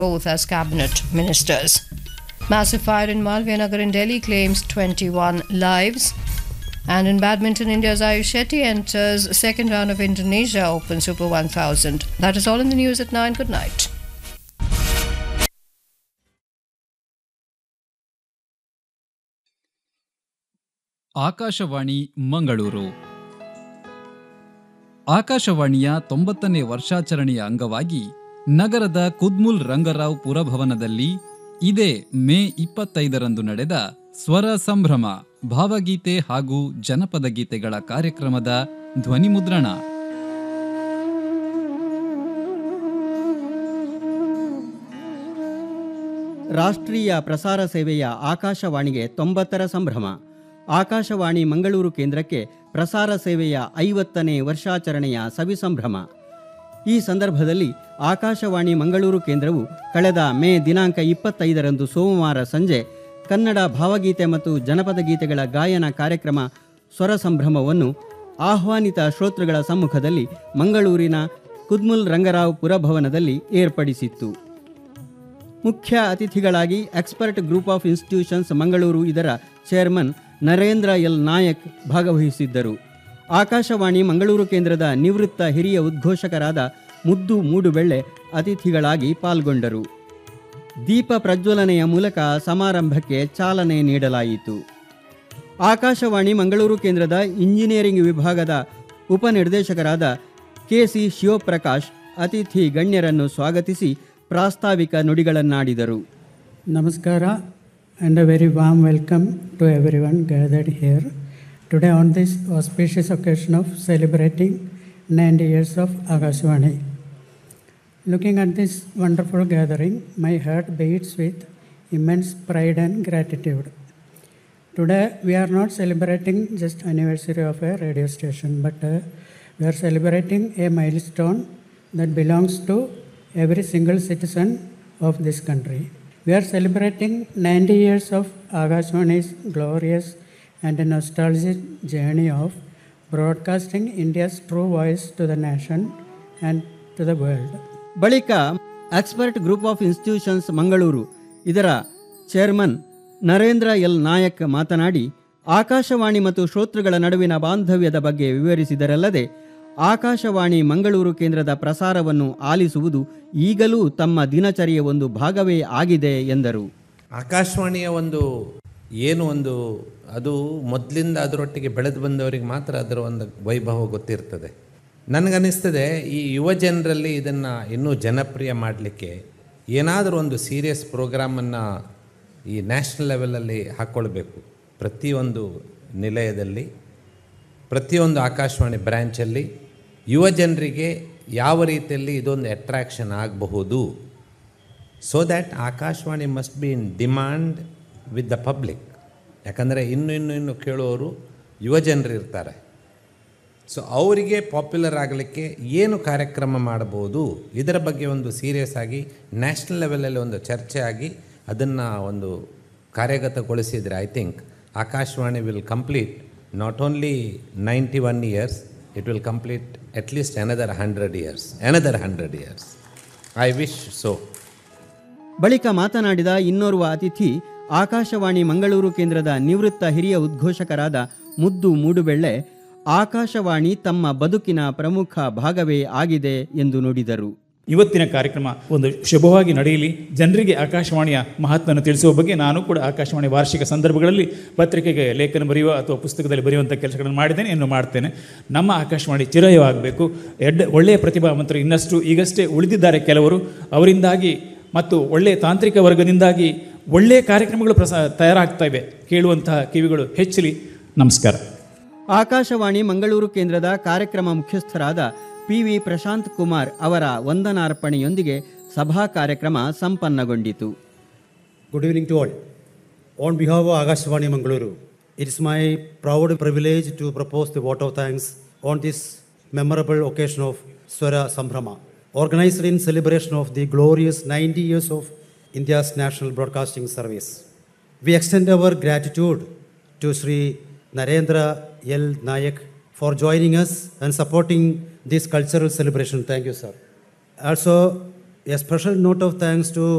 both as cabinet ministers. Massive fire in Malvianagar in Delhi claims 21 lives. And in badminton, India's Ayush Shetty enters second round of Indonesia Open Super 1000. That is all in the news at 9. Good night. Akashvani Mangaluru ಆಕಾಶವಾಣಿಯ ತೊಂಬತ್ತನೇ ವರ್ಷಾಚರಣೆಯ ಅಂಗವಾಗಿ ನಗರದ ಕುದ್ಮುಲ್ ರಂಗರಾವ್ ಪುರಭವನದಲ್ಲಿ ಇದೇ ಮೇ ಇಪ್ಪತ್ತೈದರಂದು ನಡೆದ ಸ್ವರ ಸಂಭ್ರಮ ಭಾವಗೀತೆ ಹಾಗೂ ಜನಪದ ಗೀತೆಗಳ ಕಾರ್ಯಕ್ರಮದ ಧ್ವನಿಮುದ್ರಣ ರಾಷ್ಟ್ರೀಯ ಪ್ರಸಾರ ಸೇವೆಯ ಆಕಾಶವಾಣಿಗೆ ತೊಂಬತ್ತರ ಸಂಭ್ರಮ ಆಕಾಶವಾಣಿ ಮಂಗಳೂರು ಕೇಂದ್ರಕ್ಕೆ ಪ್ರಸಾರ ಸೇವೆಯ ಐವತ್ತನೇ ವರ್ಷಾಚರಣೆಯ ಸವಿಸಂಭ್ರಮ ಈ ಸಂದರ್ಭದಲ್ಲಿ ಆಕಾಶವಾಣಿ ಮಂಗಳೂರು ಕೇಂದ್ರವು ಕಳೆದ ಮೇ ದಿನಾಂಕ ಇಪ್ಪತ್ತೈದರಂದು ಸೋಮವಾರ ಸಂಜೆ ಕನ್ನಡ ಭಾವಗೀತೆ ಮತ್ತು ಜನಪದ ಗೀತೆಗಳ ಗಾಯನ ಕಾರ್ಯಕ್ರಮ ಸ್ವರ ಸಂಭ್ರಮವನ್ನು ಆಹ್ವಾನಿತ ಶ್ರೋತೃಗಳ ಸಮ್ಮುಖದಲ್ಲಿ ಮಂಗಳೂರಿನ ಕುದ್ಮುಲ್ ರಂಗರಾವ್ ಪುರಭವನದಲ್ಲಿ ಏರ್ಪಡಿಸಿತ್ತು ಮುಖ್ಯ ಅತಿಥಿಗಳಾಗಿ expert group of institutions Mangaluru ಇದರ ಚೇರ್ಮನ್ ನರೇಂದ್ರ ಎಲ್ ನಾಯಕ್ ಭಾಗವಹಿಸಿದ್ದರು ಆಕಾಶವಾಣಿ ಮಂಗಳೂರು ಕೇಂದ್ರದ ನಿವೃತ್ತ ಹಿರಿಯ ಉದ್ಘೋಷಕರಾದ ಮುದ್ದು ಮೂಡುಬೆಳ್ಳೆ ಅತಿಥಿಗಳಾಗಿ ಪಾಲ್ಗೊಂಡರು ದೀಪ ಪ್ರಜ್ವಲನೆಯ ಮೂಲಕ ಸಮಾರಂಭಕ್ಕೆ ಚಾಲನೆ ನೀಡಲಾಯಿತು ಆಕಾಶವಾಣಿ ಮಂಗಳೂರು ಕೇಂದ್ರದ ಇಂಜಿನಿಯರಿಂಗ್ ವಿಭಾಗದ ಉಪನಿರ್ದೇಶಕರಾದ ಕೆಸಿ ಶಿವಪ್ರಕಾಶ್ ಅತಿಥಿ ಗಣ್ಯರನ್ನು ಸ್ವಾಗತಿಸಿ ಪ್ರಾಸ್ತಾವಿಕ ನುಡಿಗಳನ್ನಾಡಿದರು Namaskara and a very warm welcome to everyone gathered here today on this auspicious occasion of celebrating 90 years of Agashwani. Looking at this wonderful gathering, my heart beats with immense pride and gratitude. Today we are not celebrating just anniversary of a radio station, but uh, we are celebrating a milestone that belongs to every single citizen of this country. We are celebrating 90 years of Agashwani's glorious and nostalgic journey of broadcasting India's true voice to the nation and to the world. ಬಳಿಕ expert group of institutions Mangaluru ಇದರ chairman Narendra L Nayak ಮಾತನಾಡಿ ಆಕಾಶವಾಣಿ ಮತ್ತು ಶ್ರೋತೃಗಳ ನಡುವಿನ ಬಾಂಧವ್ಯದ ಬಗ್ಗೆ ವಿವರಿಸಿದರಲ್ಲದೆ ಆಕಾಶವಾಣಿ ಮಂಗಳೂರು ಕೇಂದ್ರದ ಪ್ರಸಾರವನ್ನು ಆಲಿಸುವುದು ಈಗಲೂ ತಮ್ಮ ದಿನಚರಿಯ ಒಂದು ಭಾಗವೇ ಆಗಿದೆ ಎಂದರು ಆಕಾಶವಾಣಿಯ ಒಂದು ಏನು ಒಂದು ಅದು ಮೊದಲಿಂದ ಅದರೊಟ್ಟಿಗೆ ಬೆಳೆದು ಬಂದವರಿಗೆ ಮಾತ್ರ ಅದರ ಒಂದು ವೈಭವ ಗೊತ್ತಿರ್ತದೆ ನನಗನ್ನಿಸ್ತದೆ ಈ ಯುವ ಜನರಲ್ಲಿ ಇದನ್ನು ಇನ್ನೂ ಜನಪ್ರಿಯ ಮಾಡಲಿಕ್ಕೆ ಏನಾದರೂ ಒಂದು ಸೀರಿಯಸ್ ಪ್ರೋಗ್ರಾಮನ್ನು ಈ ನ್ಯಾಷನಲ್ ಲೆವೆಲಲ್ಲಿ ಹಾಕ್ಕೊಳ್ಬೇಕು ಪ್ರತಿಯೊಂದು ನಿಲಯದಲ್ಲಿ ಪ್ರತಿಯೊಂದು ಆಕಾಶವಾಣಿ ಬ್ರ್ಯಾಂಚಲ್ಲಿ ಯುವ ಜನರಿಗೆ ಯಾವ ರೀತಿಯಲ್ಲಿ ಇದೊಂದು ಅಟ್ರಾಕ್ಷನ್ ಆಗಬಹುದು so that Akashvani must be in demand with the public ಯಾಕಂದರೆ ಇನ್ನು ಇನ್ನು ಇನ್ನು ಕೇಳೋರು ಯುವ ಜನರು ಇರ್ತಾರೆ ಸೊ ಅವರಿಗೆ ಪಾಪ್ಯುಲರ್ ಆಗಲಿಕ್ಕೆ ಏನು ಕಾರ್ಯಕ್ರಮ ಮಾಡ್ಬೋದು ಇದರ ಬಗ್ಗೆ ಒಂದು ಸೀರಿಯಸ್ ಆಗಿ ನ್ಯಾಷನಲ್ ಲೆವೆಲಲ್ಲಿ ಒಂದು ಚರ್ಚೆ ಆಗಿ ಅದನ್ನು ಒಂದು ಕಾರ್ಯಗತಗೊಳಿಸಿದರೆ I think Akashvani will complete not only ninety one years it will complete at least another hundred years another hundred years I wish so ಬಳಿಕ ಮಾತನಾಡಿದ ಇನ್ನೋರ್ವ ಅತಿಥಿ ಆಕಾಶವಾಣಿ ಮಂಗಳೂರು ಕೇಂದ್ರದ ನಿವೃತ್ತ ಹಿರಿಯ ಉದ್ಘೋಷಕರಾದ ಮುದ್ದು ಮೂಡುಬೆಳ್ಳೆ ಆಕಾಶವಾಣಿ ತಮ್ಮ ಬದುಕಿನ ಪ್ರಮುಖ ಭಾಗವೇ ಆಗಿದೆ ಎಂದು ನುಡಿದರು ಇವತ್ತಿನ ಕಾರ್ಯಕ್ರಮ ಒಂದು ಶುಭವಾಗಿ ನಡೆಯಲಿ ಜನರಿಗೆ ಆಕಾಶವಾಣಿಯ ಮಹತ್ವವನ್ನು ತಿಳಿಸುವ ಬಗ್ಗೆ ನಾನು ಕೂಡ ಆಕಾಶವಾಣಿ ವಾರ್ಷಿಕ ಸಂದರ್ಭಗಳಲ್ಲಿ ಪತ್ರಿಕೆಗೆ ಲೇಖನ ಬರೆಯುವ ಅಥವಾ ಪುಸ್ತಕದಲ್ಲಿ ಬರೆಯುವಂಥ ಕೆಲಸಗಳನ್ನು ಮಾಡಿದ್ದೇನೆ ಇನ್ನು ಮಾಡ್ತೇನೆ ನಮ್ಮ ಆಕಾಶವಾಣಿ ಚಿರಯವಾಗಬೇಕು ಎಡ್ ಒಳ್ಳೆಯ ಪ್ರತಿಭಾವಂತರು ಇನ್ನಷ್ಟು ಈಗಷ್ಟೇ ಉಳಿದಿದ್ದಾರೆ ಕೆಲವರು ಅವರಿಂದಾಗಿ ಮತ್ತು ಒಳ್ಳೆಯ ತಾಂತ್ರಿಕ ವರ್ಗದಿಂದಾಗಿ ಒಳ್ಳೆಯ ಕಾರ್ಯಕ್ರಮಗಳು ಪ್ರಸಾ ತಯಾರಾಗ್ತಾ ಇವೆ ಕೇಳುವಂತಹ ಕಿವಿಗಳು ಹೆಚ್ಚಲಿ ನಮಸ್ಕಾರ ಆಕಾಶವಾಣಿ ಮಂಗಳೂರು ಕೇಂದ್ರದ ಕಾರ್ಯಕ್ರಮ ಮುಖ್ಯಸ್ಥರಾದ ಪಿ ವಿ ಪ್ರಶಾಂತ್ ಕುಮಾರ್ ಅವರ ವಂದನಾರ್ಪಣೆಯೊಂದಿಗೆ ಸಭಾ ಕಾರ್ಯಕ್ರಮ ಸಂಪನ್ನಗೊಂಡಿತು Good evening to all. On behalf of Agashwani Mangaluru, it is my proud privilege to propose the vote of thanks on this memorable occasion of Swara Sambhrama, organized in celebration of the glorious 90 years of India's national broadcasting service. We extend our gratitude to Sri Narendra L. Nayak for joining us and supporting this cultural celebration. Thank you, sir. Also, A special note of thanks to